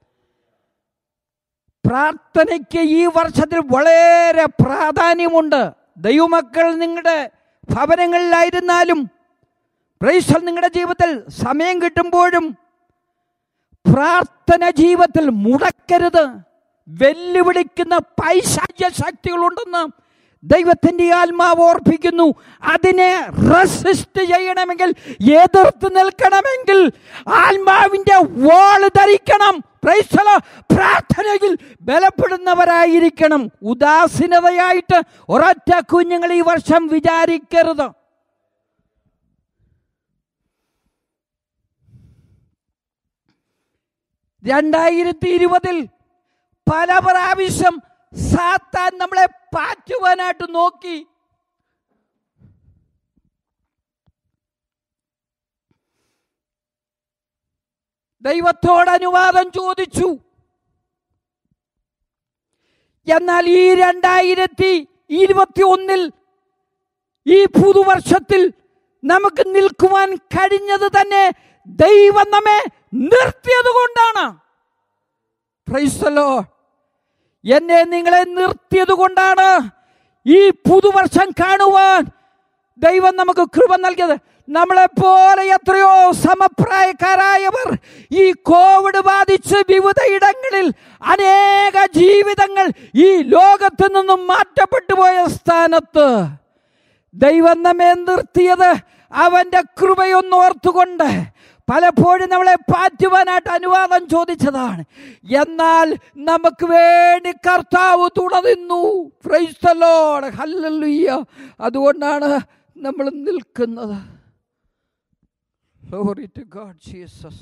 പ്രാർത്ഥനയ്ക്ക് ഈ വർഷത്തിൽ വളരെ പ്രാധാന്യമുണ്ട് ദൈവമക്കൾ നിങ്ങളുടെ ഭവനങ്ങളിലായിരുന്നാലും പ്രൈസൽ നിങ്ങളുടെ ജീവിതത്തിൽ സമയം കിട്ടുമ്പോഴും പ്രാർത്ഥന ജീവിതത്തിൽ മുടക്കരുത് വെല്ലുവിളിക്കുന്ന പൈശാച ശക്തികളുണ്ടെന്ന് ദൈവത്തിൻ്റെ ആത്മാവ് ഓർപ്പിക്കുന്നു അതിനെ റെസിസ്റ്റ് ചെയ്യണമെങ്കിൽ എതിർത്ത് നിൽക്കണമെങ്കിൽ ആത്മാവിൻ്റെ വാള് ധരിക്കണം പ്രൈസല പ്രാർത്ഥനയിൽ ബലപ്പെടുന്നവരായിരിക്കണം ഉദാസീനതയായിട്ട് ഒരൊറ്റ കുഞ്ഞുങ്ങൾ ഈ വർഷം വിചാരിക്കരുത് രണ്ടായിരത്തി ഇരുപതിൽ പല പ്രാവശ്യം സാത്താൻ നമ്മളെ പാറ്റുവാനായിട്ട് നോക്കി ദൈവത്തോട് അനുവാദം ചോദിച്ചു എന്നാൽ ഈ രണ്ടായിരത്തി ഇരുപത്തി ഒന്നിൽ ഈ പുതുവർഷത്തിൽ നമുക്ക് നിൽക്കുവാൻ കഴിഞ്ഞത് തന്നെ ദൈവം നമ്മെ നിർത്തിയത് കൊണ്ടാണ് പ്രൈസലോ എന്നെ നിങ്ങളെ നിർത്തിയത് കൊണ്ടാണ് ഈ പുതുവർഷം കാണുവാൻ ദൈവം നമുക്ക് കൃപ നൽകിയത് നമ്മളെ പോലെ എത്രയോ സമപ്രായക്കാരായവർ ഈ കോവിഡ് ബാധിച്ച് വിവിധ ഇടങ്ങളിൽ അനേക ജീവിതങ്ങൾ ഈ ലോകത്ത് നിന്നും മാറ്റപ്പെട്ടു പോയ സ്ഥാനത്ത് ദൈവം നമ്മെ നിർത്തിയത് അവന്റെ കൃപയൊന്ന് ഓർത്തുകൊണ്ട് പലപ്പോഴും നമ്മളെ പാറ്റുവാനായിട്ട് അനുവാദം ചോദിച്ചതാണ് എന്നാൽ നമുക്ക് വേണ്ടി കർത്താവ് തുടർന്നു ഫ്രൈസ്തലോട് ഹല്ലുയ്യ അതുകൊണ്ടാണ് നമ്മൾ നിൽക്കുന്നത് Glory to God, Jesus.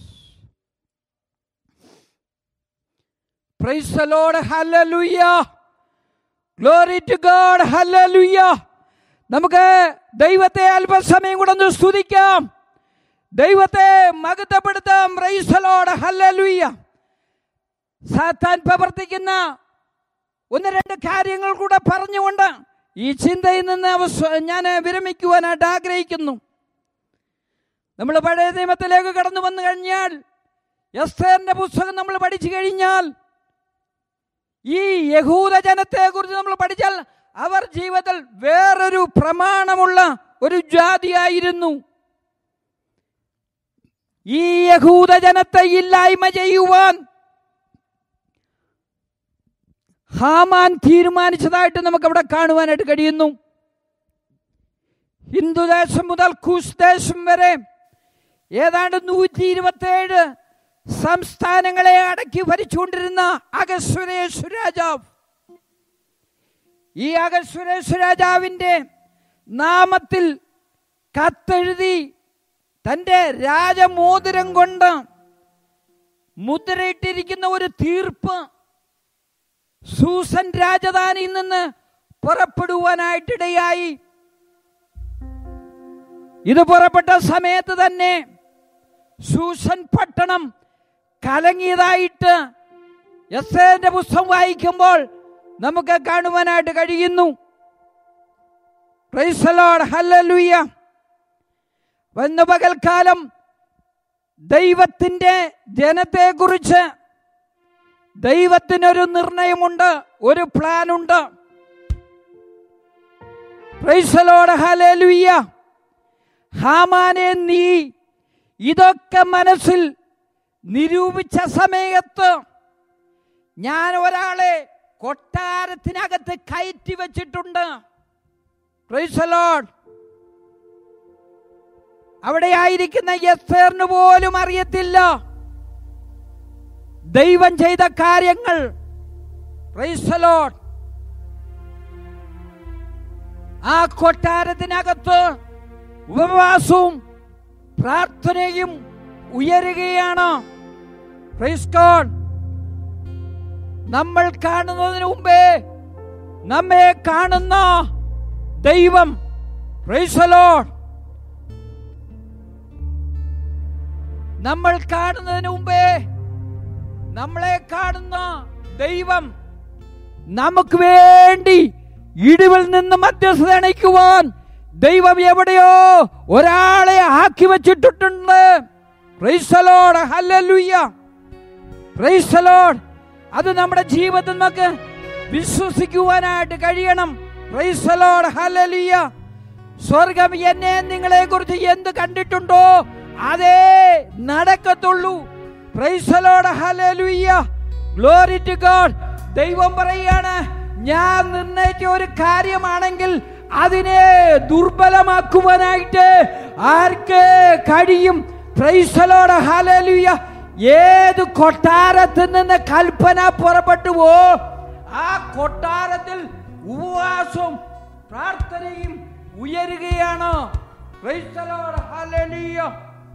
Praise the Lord, hallelujah. Glory to God, hallelujah. നമുക്ക് ദൈവത്തെ അല്പസമയം കൂടെ ഒന്ന് സ്തുതിക്കാം ദൈവത്തെ മകത്തപ്പെടുത്താം റൈസലോട് ഹല്ലലുയ്യ സാത്താൻ പ്രവർത്തിക്കുന്ന ഒന്ന് രണ്ട് കാര്യങ്ങൾ കൂടെ പറഞ്ഞുകൊണ്ട് ഈ ചിന്തയിൽ നിന്ന് അവസ ഞാൻ വിരമിക്കുവാനായിട്ട് ആഗ്രഹിക്കുന്നു നമ്മൾ പഴയ നിയമത്തിലേക്ക് കടന്നു വന്നു കഴിഞ്ഞാൽ എസ്തേറിന്റെ പുസ്തകം നമ്മൾ പഠിച്ചു കഴിഞ്ഞാൽ ഈ യഹൂദ ജനത്തെ കുറിച്ച് നമ്മൾ പഠിച്ചാൽ അവർ ജീവിതത്തിൽ വേറൊരു പ്രമാണമുള്ള ഒരു ജാതിയായിരുന്നു ഈ യഹൂദ ജനത്തെ ഇല്ലായ്മ ചെയ്യുവാൻ ഹാമാൻ തീരുമാനിച്ചതായിട്ട് നമുക്ക് അവിടെ കാണുവാനായിട്ട് കഴിയുന്നു ഹിന്ദുദേശം മുതൽ കുഷ് ദേശം വരെ ഏതാണ്ട് നൂറ്റി ഇരുപത്തേഴ് സംസ്ഥാനങ്ങളെ അടക്കി ഭരിച്ചുകൊണ്ടിരുന്ന അഗസ്വരേശ്വര രാജാവ് ഈ അഗസ്വരേശ്വര രാജാവിൻ്റെ നാമത്തിൽ കത്തെഴുതി തൻ്റെ രാജമോതിരം കൊണ്ട് മുദ്രയിട്ടിരിക്കുന്ന ഒരു തീർപ്പ് സൂസൻ രാജധാനിയിൽ നിന്ന് പുറപ്പെടുവാനായിട്ടിടയായി ഇത് പുറപ്പെട്ട സമയത്ത് തന്നെ സൂസൻ പട്ടണം കലങ്ങിയതായിട്ട് എസ് എന്റെ പുസ്തകം വായിക്കുമ്പോൾ നമുക്ക് കാണുവാനായിട്ട് കഴിയുന്നു പ്രൈസലോഡ് ഹല്ലലുയ്യ വന്ന പകൽക്കാലം ദൈവത്തിൻ്റെ ജനത്തെക്കുറിച്ച് ദൈവത്തിനൊരു നിർണയമുണ്ട് ഒരു പ്ലാനുണ്ട് പ്രൈസലോഡ് ഹലലുയ്യ ഹാമാനെ നീ ഇതൊക്കെ മനസ്സിൽ നിരൂപിച്ച സമയത്ത് ഞാൻ ഒരാളെ കൊട്ടാരത്തിനകത്ത് കയറ്റി വെച്ചിട്ടുണ്ട് പ്രൈസലോഡ് അവിടെ ആയിരിക്കുന്ന യസ്തേറിന് പോലും അറിയത്തില്ല ദൈവം ചെയ്ത കാര്യങ്ങൾ പ്രൈസലോഡ് ആ കൊട്ടാരത്തിനകത്ത് ഉപവാസവും പ്രാർത്ഥനയും ഉയരുകയാണ് Praise God. നമ്മൾ കാണുന്നതിന് മുമ്പേ നമ്മെ കാണുന്ന ദൈവം Praise the Lord. നമ്മൾ കാണുന്നതിന് മുമ്പേ നമ്മളെ കാണുന്ന ദൈവം നമുക്ക് വേണ്ടി ഇടിവിൽ നിന്ന് മധ്യസ്ഥത അണയ്ക്കുവാൻ ദൈവം എവിടെയോ ഒരാളെ ആക്കി വച്ചിട്ടുണ്ട് പ്രൈസലോട് ഹല്ലേലൂയ പ്രൈസലോട് അത് നമ്മുടെ ജീവിതത്തിൽ നമുക്ക് വിശ്വസിക്കുവാനായിട്ട് കഴിയണം പ്രൈസലോട് ഹല്ലേലൂയ സ്വർഗം എന്നെ നിങ്ങളെ കുറിച്ച് എന്ത് കണ്ടിട്ടുണ്ടോ അതേ നടക്കത്തുള്ളൂ പ്രൈസലോട് ഹല്ലേലൂയ ഗ്ലോറി ടു ഗോഡ് ദൈവം പറയാണ് ഞാൻ നിർണയിച്ച ഒരു കാര്യമാണെങ്കിൽ അതിനെ ദുർബലമാക്കുവാനായിട്ട് ആർക്ക് കഴിയും പ്രൈസലോട് ഹല്ലേലൂയ ഏത് കൊട്ടാരത്തിൽ നിന്ന് കൽപ്പന പുറപ്പെട്ടുവോ ആ കൊട്ടാരത്തിൽ ഉപവാസവും പ്രാർത്ഥനയും ഉയരുകയാണ് Praise the Lord. Hallelujah.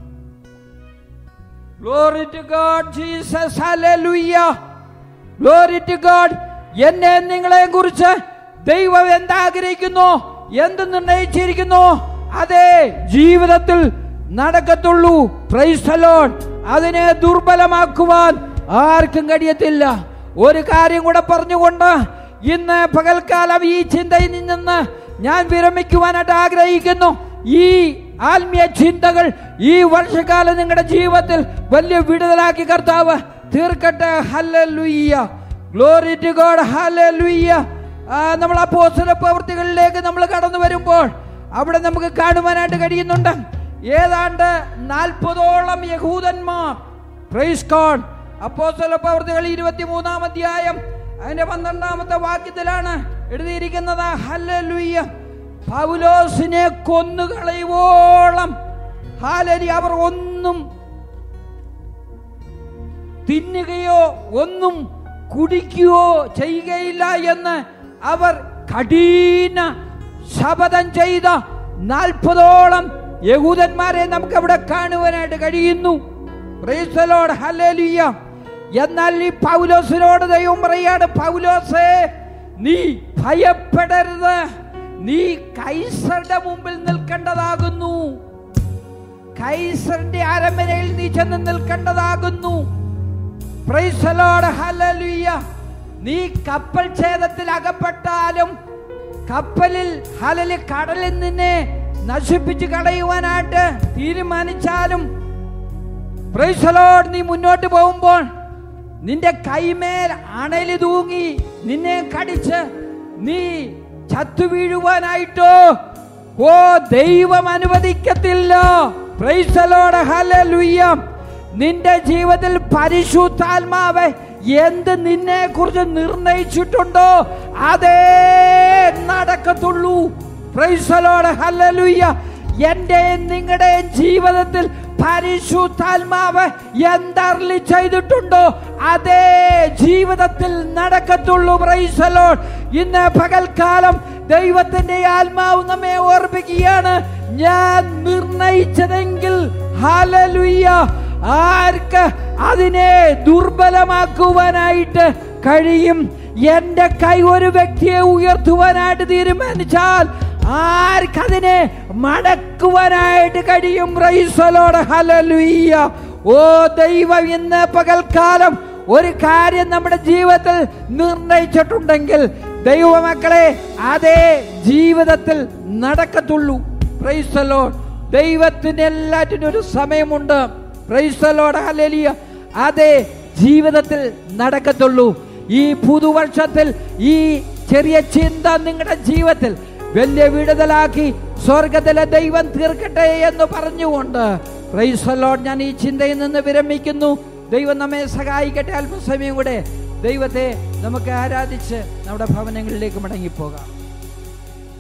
Glory to God, Jesus. Hallelujah. Glory to God. എന്നെ നിങ്ങളെ കുറിച്ച് ദൈവം എന്താഗ്രഹിക്കുന്നു എന്ത് നിർണയിച്ചിരിക്കുന്നു അതെ ജീവിതത്തിൽ നടക്കത്തുള്ളൂ പ്രൈസലോൺ അതിനെ ദുർബലമാക്കുവാൻ ആർക്കും കഴിയത്തില്ല ഒരു കാര്യം കൂടെ പറഞ്ഞുകൊണ്ട് ഇന്ന് പകൽക്കാലം ഈ ചിന്തയിൽ നിന്ന് ഞാൻ വിരമിക്കുവാനായിട്ട് ആഗ്രഹിക്കുന്നു ഈ ആത്മീയ ചിന്തകൾ ഈ വർഷകാലം നിങ്ങളുടെ ജീവിതത്തിൽ വലിയ വിടുതലാക്കി കർത്താവ് തീർക്കട്ടെ hallelujah glory to God hallelujah നമ്മൾ അപ്പോസ്തല പ്രവൃത്തികളിലേക്ക് നമ്മൾ കടന്നു വരുമ്പോൾ അവിടെ നമുക്ക് കാണുവാനായിട്ട് കഴിയുന്നുണ്ട് ഏതാണ്ട് നാൽപ്പതോളം യഹൂദന്മാർ പ്രൈസ് ഗോഡ് അപ്പോസ്തല പ്രവൃത്തികൾ ഇരുപത്തിമൂന്നാം അധ്യായം അതിന്റെ പന്ത്രണ്ടാമത്തെ വാക്യത്തിലാണ് എഴുതിയിരിക്കുന്നത് ഹല്ലേലൂയ്യ പൗലോസിനെ കൊന്നുകളയുവോളം ഹാലരി അവർ ഒന്നും തിന്നുകയോ ഒന്നും കുടിക്കുകയോ ചെയ്യുകയില്ല എന്ന് അവർ കഠിന ശപഥം ചെയ്ത നാൽപ്പതോളം യഹൂദന്മാരെ നമുക്ക് അവിടെ കാണുവാനായിട്ട് കഴിയുന്നു Praise the Lord. Hallelujah. എന്നാൽ ഈ പൗലോസിനോട് ദൈവം പറയാണ് പൗലോസേ നീ ഭയപ്പെടരുത് നീ കൈസറുടെ മുമ്പിൽ നിൽക്കേണ്ടതാകുന്നു കൈസറിന്റെ അരമനയിൽ നീ ചെന്ന് നിൽക്കേണ്ടതാകുന്നു Praise the Lord. Hallelujah. നീ കപ്പൽ ഛേദത്തിൽ അകപ്പെട്ടാലും കപ്പലിൽ ഹലലി കടലിൽ നിന്നെ നശിപ്പിച്ച് കളയുവാനായിട്ട് തീരുമാനിച്ചാലും Praise the Lord. നീ മുന്നോട്ട് പോകുമ്പോൾ നിന്റെ കൈമേൽ അണലി തൂങ്ങി നിന്നെ കടിച്ച് നീ ചത്തു വീഴുവാനായിട്ടോ ഓ ദൈവം അനുവദിക്കത്തില്ല Praise the Lord. Hallelujah. നിന്റെ ജീവിതത്തിൽ പരിശുദ്ധാത്മാവ് എന്ത് നിന്നെ കുറിച്ച് നിർണയിച്ചിട്ടുണ്ടോ അതേ നടക്കത്തുള്ളൂ Praise the Lord. Hallelujah. എന്റെ നിങ്ങളുടെ ജീവിതത്തിൽ പരിശുദ്ധാത്മാവ് എന്തർലി ചെയ്തിട്ടുണ്ടോ അതേ ജീവിതത്തിൽ നടക്കത്തുള്ളൂ പ്രൈസലോൺ ഇന്ന് പകൽക്കാലം ദൈവത്തിന്റെ ആത്മാവ് നമ്മെ ഓർപ്പിക്കുകയാണ് ഞാൻ നിർണയിച്ചതെങ്കിൽ ഹലലുയ്യ ആർക്ക് അതിനെ ദുർബലമാക്കുവാനായിട്ട് കഴിയും എന്റെ കൈ ഒരു വ്യക്തിയെ ഉയർത്തുവാനായിട്ട് തീരുമാനിച്ചാൽ ആർക്കതിനെ മടക്കുവാനായിട്ട് കഴിയും റൈസലോട് ഹലലുയ്യ ഓ ദൈവം ഇന്ന് പകൽക്കാലം ഒരു കാര്യം നമ്മുടെ ജീവിതത്തിൽ നിർണയിച്ചിട്ടുണ്ടെങ്കിൽ ദൈവമക്കളെ അതേ ജീവിതത്തിൽ നടക്കത്തുള്ളൂ പ്രൈസലോട് ദൈവത്തിന് എല്ലാറ്റിനും ഒരു സമയമുണ്ട് പ്രൈസലോട് ഹലലിയ അതേ ജീവിതത്തിൽ നടക്കത്തുള്ളൂ ഈ പുതുവർഷത്തിൽ ഈ ചെറിയ ചിന്ത നിങ്ങളുടെ ജീവിതത്തിൽ വലിയ വിടുതലാക്കി സ്വർഗത്തിലെ ദൈവം തീർക്കട്ടെ എന്ന് പറഞ്ഞുകൊണ്ട് പ്രൈസലോട് ഞാൻ ഈ ചിന്തയിൽ നിന്ന് വിരമിക്കുന്നു ദൈവം നമ്മെ സഹായിക്കട്ടെ അല്പസമയം കൂടെ ദൈവത്തെ നമുക്ക് ആരാധിച്ച് നമ്മുടെ ഭവനങ്ങളിലേക്ക് മടങ്ങിപ്പോകാം